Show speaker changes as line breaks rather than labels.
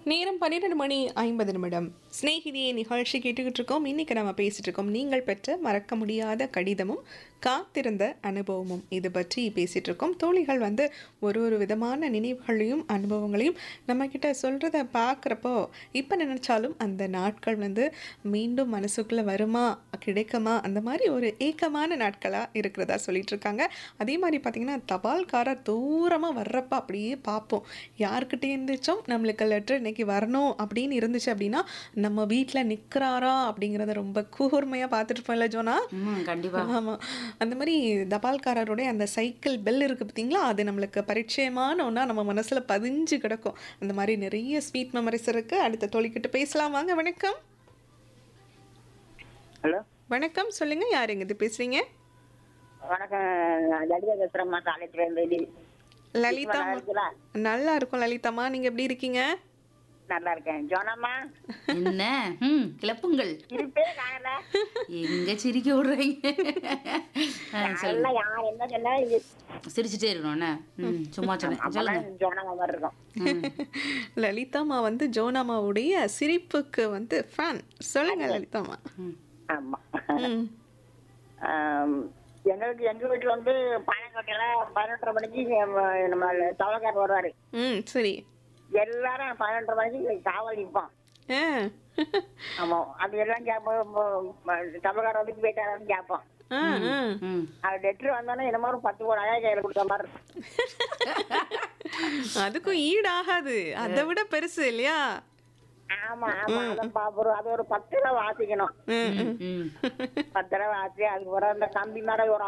நேரம் பன்னிரெண்டு மணி ஐம்பது நிமிடம் சிநேகிதியை நிகழ்ச்சி கேட்டுக்கிட்டு இருக்கோம் இன்னைக்கு நம்ம பேசிட்டு இருக்கோம் நீங்கள் பெற்ற மறக்க முடியாத கடிதமும் காத்திருந்த அனுபவமும் இது பற்றி பேசிட்டு இருக்கோம் தோழிகள் வந்து ஒரு ஒரு விதமான நினைவுகளையும் அனுபவங்களையும் நம்ம கிட்ட சொல்றத பார்க்குறப்போ இப்போ நினைச்சாலும் அந்த நாட்கள் வந்து மீண்டும் மனசுக்குள்ள வருமா கிடைக்குமா அந்த மாதிரி ஒரு ஏக்கமான நாட்களாக இருக்கிறதா சொல்லிட்டு இருக்காங்க அதே மாதிரி பார்த்தீங்கன்னா தபால்காரர் தூரமாக வர்றப்ப அப்படியே பார்ப்போம் யார்கிட்ட இருந்துச்சோம் நம்மளுக்கு லெட்டர் இன்னைக்கு வரணும் அப்படின்னு இருந்துச்சு அப்படின்னா நம்ம வீட்டில் நிற்கிறாரா அப்படிங்கிறத ரொம்ப கூர்மையாக பார்த்துட்டு இருப்போம்ல ஜோனா
ம் கண்டிப்பா
ஆமாம் அந்த மாதிரி தபால்காரருடைய அந்த சைக்கிள் பெல் இருக்குது பார்த்தீங்களா அது நம்மளுக்கு பரிச்சயமான ஒன்றா நம்ம மனசில் பதிஞ்சு கிடக்கும் அந்த மாதிரி நிறைய ஸ்வீட் மெமரிஸ் இருக்குது அடுத்த தோழிக்கிட்ட பேசலாம் வாங்க வணக்கம்
ஹலோ
வணக்கம் சொல்லுங்க யார் எங்கிட்ட பேசுறீங்க
வணக்கம் நான் லலிதா பேசுறேம்மா காலேஜ்ல இருந்து
லலிதா
நல்லா இருக்குதா?
நல்லா இருக்கும் லலிதாம்மா நீங்க எப்படி இருக்கீங்க
நல்லா இருக்கேன் ஜோனம்மா
என்ன ம் கிளப்புங்கள்
இருப்பே காணல
எங்க சிரிக்க விடுறீங்க ஆ, சொல்லுங்க
நல்லா யார் என்ன சொன்னா இது
சிரிச்சுட்டே இருக்கணும்ண்ணே ம் சும்மா சொன்னேன் சொல்லுங்க
அப்பதான் ஜோனம்மா மாதிரி இருக்கும்
ம்.
லலிதாம்மா வந்து ஜோனாமாவுடைய சிரிப்புக்கு வந்து ஃபேன் சொல்லுங்க லலிதாம்மா
ம்.
ஆமா
ம்
ஆம், எங்களுக்கு எங்க வீட்டுல வந்து பாலக்கோட்டையில பதினொன்றரை மணிக்கு நம்ம நம்ம தவக்கார் வருவாரு
ம் சரி
எல்லாரும் பதினொன்றரை மணிக்கு காவல் நிற்போம்
ஆ
ஆமா அது எல்லாம் கேட்போம் தவக்கார் வந்து போயிட்டாரான்னு கேட்போம்
ஆ ஆ
ம்
அது லெட்டர் வந்தோன்னே என்ன மாதிரி ஒரு பத்து கோடி அழகா கையில கொடுத்த மாதிரி இருக்கும்.
அதுக்கும் ஈடாகாது அதை விட பெருசு இல்லையா
ஆமா ஆமா அதை பாப்போம் அது ஒரு பத்து ரூபா வாசிக்கணும்
ம்
ம் ம்
பத்து ரூபா வாசி அதுக்கு ஒரு அந்த கம்பி மேல ஒரு